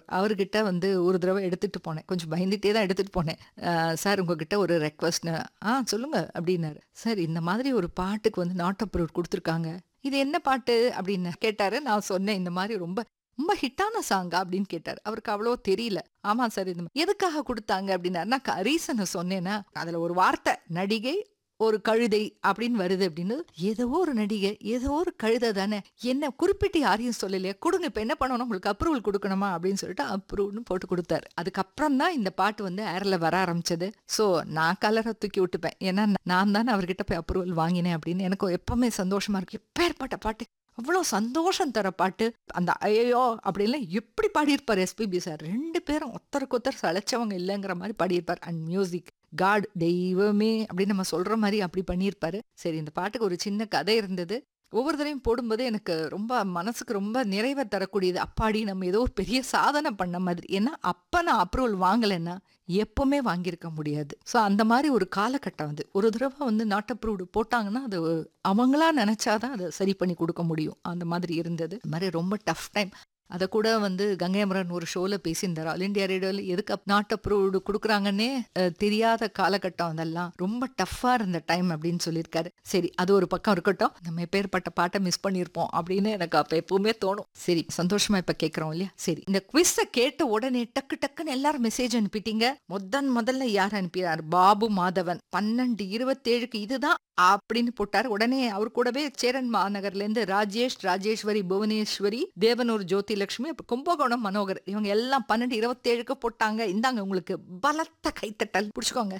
அவர்கிட்ட வந்து ஒரு தடவை எடுத்துட்டு போனேன் கொஞ்சம் பயந்துட்டே தான் எடுத்துட்டு போனேன் அஹ், சார் உங்ககிட்ட ஒரு ரெக்வஸ்ட் ஆ சொல்லுங்க அப்படின்னாரு சார் இந்த மாதிரி ஒரு பாட்டுக்கு வந்து நாட் அப்ரூவ் கொடுத்துருக்காங்க இது என்ன பாட்டு அப்படின்னு கேட்டாரு நான் சொன்னேன் இந்த மாதிரி ரொம்ப ரொம்ப ஹிட்டான சாங்கா அப்படின்னு கேட்டார் அவருக்கு அவ்வளோ தெரியல ஆமா சார் இந்த மாதிரி. எதுக்காக கொடுத்தாங்க அப்படின்னாரு நான் ரீசனை சொன்னேன்னா அதுல ஒரு வார்த்தை நடிகை ஒரு கழுதை அப்படின்னு வருது அப்படின்னு ஏதோ ஒரு நடிகை ஏதோ ஒரு கழுதை தானே என்ன குறிப்பிட்டு யாரையும் சொல்லலையே கொடுங்க இப்ப என்ன பண்ணணும் உங்களுக்கு அப்ரூவல் கொடுக்கணுமா அப்படின்னு சொல்லிட்டு அப்ரூவ்னு போட்டு கொடுத்தாரு அதுக்கப்புறம் தான் இந்த பாட்டு வந்து ஏர்ல வர ஆரம்பிச்சது ஸோ நான் கலரை தூக்கி விட்டுப்பேன் ஏன்னா நான் தானே அவர்கிட்ட போய் அப்ரூவல் வாங்கினேன் அப்படின்னு எனக்கு எப்பவுமே சந்தோஷமா இருக்கு எப்பேற்பட்ட பாட்டு அவ்வளோ சந்தோஷம் தர பாட்டு அந்த ஐயோ அப்படின்லாம் எப்படி பாடியிருப்பார் எஸ்பிபி சார் ரெண்டு பேரும் ஒருத்தருக்கு ஒருத்தர் சளைச்சவங்க இல்லைங்கிற மாதிரி பாடியிருப்பார் அண்ட் மியூசிக் காட் தெய்வமே அப்படின்னு நம்ம சொல்ற மாதிரி அப்படி பண்ணியிருப்பாரு சரி இந்த பாட்டுக்கு ஒரு சின்ன கதை இருந்தது ஒவ்வொரு தடவையும் போடும்போது எனக்கு ரொம்ப மனசுக்கு ரொம்ப நிறைவை தரக்கூடியது அப்பாடி நம்ம ஏதோ ஒரு பெரிய சாதனை பண்ண மாதிரி ஏன்னா அப்ப நான் அப்ரூவல் வாங்கலைன்னா எப்பவுமே வாங்கியிருக்க முடியாது ஸோ அந்த மாதிரி ஒரு காலகட்டம் அது ஒரு தடவை வந்து நாட் அப்ரூவ்டு போட்டாங்கன்னா அது அவங்களா நினைச்சாதான் அதை சரி பண்ணி கொடுக்க முடியும் அந்த மாதிரி இருந்தது அந்த மாதிரி ரொம்ப டஃப் டைம் அதை கூட வந்து கங்கை அமரன் ஒரு ஷோல பேசியிருந்தார் ஆல் இண்டியா ரேடியோவில் எதுக்கு நாட் அப்ரூவ்டு கொடுக்குறாங்கன்னே அஹ், தெரியாத காலகட்டம் அதெல்லாம் ரொம்ப டஃப்பா இருந்த டைம் அப்படின்னு சொல்லியிருக்காரு சரி அது ஒரு பக்கம் இருக்கட்டும் நம்ம எப்பேற்பட்ட பாட்டை மிஸ் பண்ணியிருப்போம் அப்படின்னு எனக்கு அப்ப எப்பவுமே தோணும் சரி சந்தோஷமா இப்ப கேட்கறோம் இல்லையா சரி இந்த குவிஸ கேட்ட உடனே டக்கு டக்குன்னு எல்லாரும் மெசேஜ் அனுப்பிட்டீங்க முதன் முதல்ல யார் அனுப்பினார் பாபு மாதவன் பன்னெண்டு இருபத்தேழுக்கு இதுதான் அப்படின்னு போட்டார் உடனே அவர் கூடவே சேரன் மாநகர்ல இருந்து ராஜேஷ் ராஜேஸ்வரி புவனேஸ்வரி தேவனூர் ஜோதி லட்சுமி அப்புறம் கும்பகோணம் மனோகர் இவங்க எல்லாம் பன்னெண்டு இருபத்தேழுக்கு போட்டாங்க இந்தாங்க உங்களுக்கு பலத்த கைத்தட்டல் பிடிச்சுக்கோங்க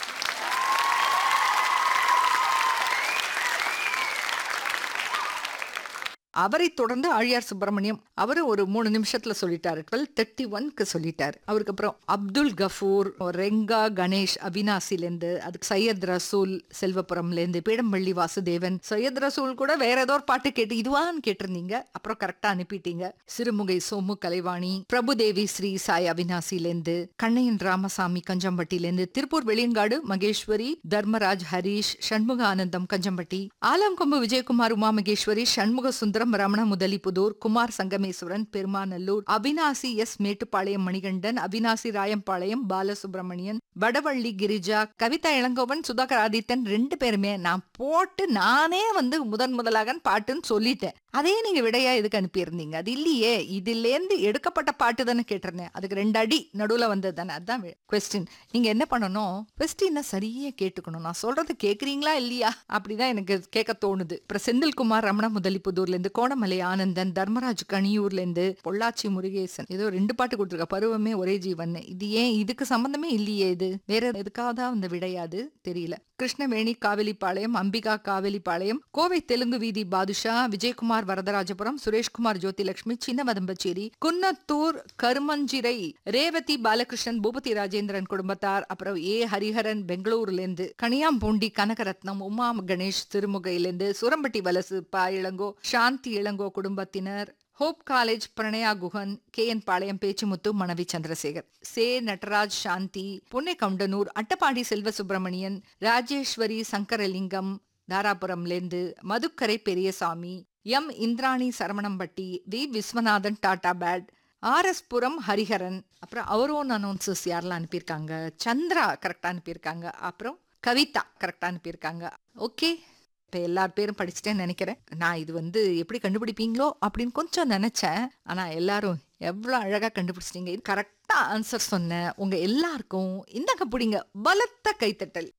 அவரை தொடர்ந்து ஆழியார் சுப்பிரமணியம் அவரு ஒரு மூணு நிமிஷத்துல சொல்லிட்டாரு டுவெல் தேர்ட்டி ஒன்க்கு சொல்லிட்டாரு அவருக்கு அப்புறம் அப்துல் கஃபூர் ரெங்கா கணேஷ் அவினாசில இருந்து அதுக்கு சையத் ரசூல் செல்வபுரம்ல இருந்து பீடம்பள்ளி வாசுதேவன் சையத் ரசூல் கூட வேற ஏதோ ஒரு பாட்டு கேட்டு இதுவான்னு கேட்டிருந்தீங்க அப்புறம் கரெக்டா அனுப்பிட்டீங்க சிறுமுகை சோமு கலைவாணி பிரபுதேவி ஸ்ரீ சாய் அவினாசில இருந்து கண்ணையன் ராமசாமி கஞ்சம்பட்டியில இருந்து திருப்பூர் வெளியங்காடு மகேஸ்வரி தர்மராஜ் ஹரீஷ் சண்முக ஆனந்தம் கஞ்சம்பட்டி ஆலம்கொம்பு விஜயகுமார் உமா மகேஸ்வரி சண்முக சுந்தரம் ரமண முதலிபுதூர் குமார் சங்கமேஸ்வரன் பெருமாநல்லூர் அவினாசி எஸ் மேட்டுப்பாளையம் மணிகண்டன் அவினாசி ராயம்பாளையம் பாலசுப்ரமணியன் வடவள்ளி கிரிஜா கவிதா இளங்கோவன் சுதாகர் ஆதித்தன் ரெண்டு பேருமே நான் போட்டு நானே வந்து முதன் முதலாக பாட்டுன்னு சொல்லிட்டேன் அதே நீங்க விடையா எதுக்கு அனுப்பியிருந்தீங்க அது இல்லையே இதுலேருந்து எடுக்கப்பட்ட பாட்டு தானே கேட்டிருந்தேன் அதுக்கு ரெண்டு அடி நடுவுல வந்தது தானே அதான் கொஸ்டின் நீங்க என்ன பண்ணணும் கொஸ்டினை சரியா கேட்டுக்கணும் நான் சொல்றது கேக்குறீங்களா இல்லையா அப்படிதான் எனக்கு கேட்க தோணுது அப்புறம் செந்தில்குமார் ரமண முதலிப்புதூர்ல இருந்து கோணமலை ஆனந்தன் தர்மராஜ் கனியூர்ல இருந்து பொள்ளாச்சி முருகேசன் ஏதோ ரெண்டு பாட்டு கொடுத்துருக்க பருவமே ஒரே ஜீவன் இது ஏன் இதுக்கு சம்பந்தமே இல்லையே இது வேற எதுக்காக தான் அந்த விடையாது தெரியல கிருஷ்ணவேணி காவேலிப்பாளையம் அம்பிகா காவேலிப்பாளையம் கோவை தெலுங்கு வீதி பாதுஷா விஜயகுமார் வரதராஜபுரம் சுரேஷ்குமார் ஜோதிலட்சுமி சின்னவதம்பச்சேரி குன்னத்தூர் கருமஞ்சிரை ரேவதி பாலகிருஷ்ணன் பூபதி ராஜேந்திரன் குடும்பத்தார் அப்புறம் ஏ ஹரிஹரன் பெங்களூர்ல இருந்து கனியாம்பூண்டி கனகரத்னம் உமா கணேஷ் திருமுகையிலிருந்து சுரம்பட்டி வலசு பா இளங்கோ சாந்தி இளங்கோ குடும்பத்தினர் Hope College Pranaya Guhan K N Palayam Pechumuthu மனைவி சந்திரசேகர் சே நடராஜ் சாந்தி புனே கவுண்டனூர் அட்டப்பாடி செல்வ சுப்பிரமணியன் ராஜேஸ்வரி சங்கரலிங்கம் தாராபுரம்லேருந்து Madukkarai Periyasamy M Indrani Saravanampatti V Viswanathan Tatabad R S Puram Hariharan அப்புறம் அவர் ஓன் அனௌன்சஸ் யாரெல்லாம் அனுப்பியிருக்காங்க சந்திரா கரெக்டாக அனுப்பியிருக்காங்க அப்புறம் கவிதா கரெக்டாக அனுப்பியிருக்காங்க ஓகே இப்போ எல்லார் பேரும் படிச்சுட்டேன்னு நினைக்கிறேன் நான் இது வந்து எப்படி கண்டுபிடிப்பீங்களோ அப்படின்னு கொஞ்சம் நினைச்சேன் ஆனால் எல்லாரும் எவ்வளோ அழகாக கண்டுபிடிச்சிட்டீங்க இது கரெக்டாக ஆன்சர் சொன்னேன் உங்கள் எல்லாருக்கும் இந்தாங்க பிடிங்க பலத்த கைத்தட்டல்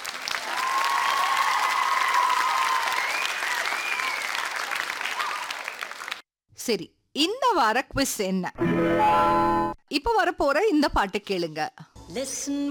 சரி இந்த வார குவிஸ் என்ன இப்போ வரப்போற இந்த பாட்டு கேளுங்க Listen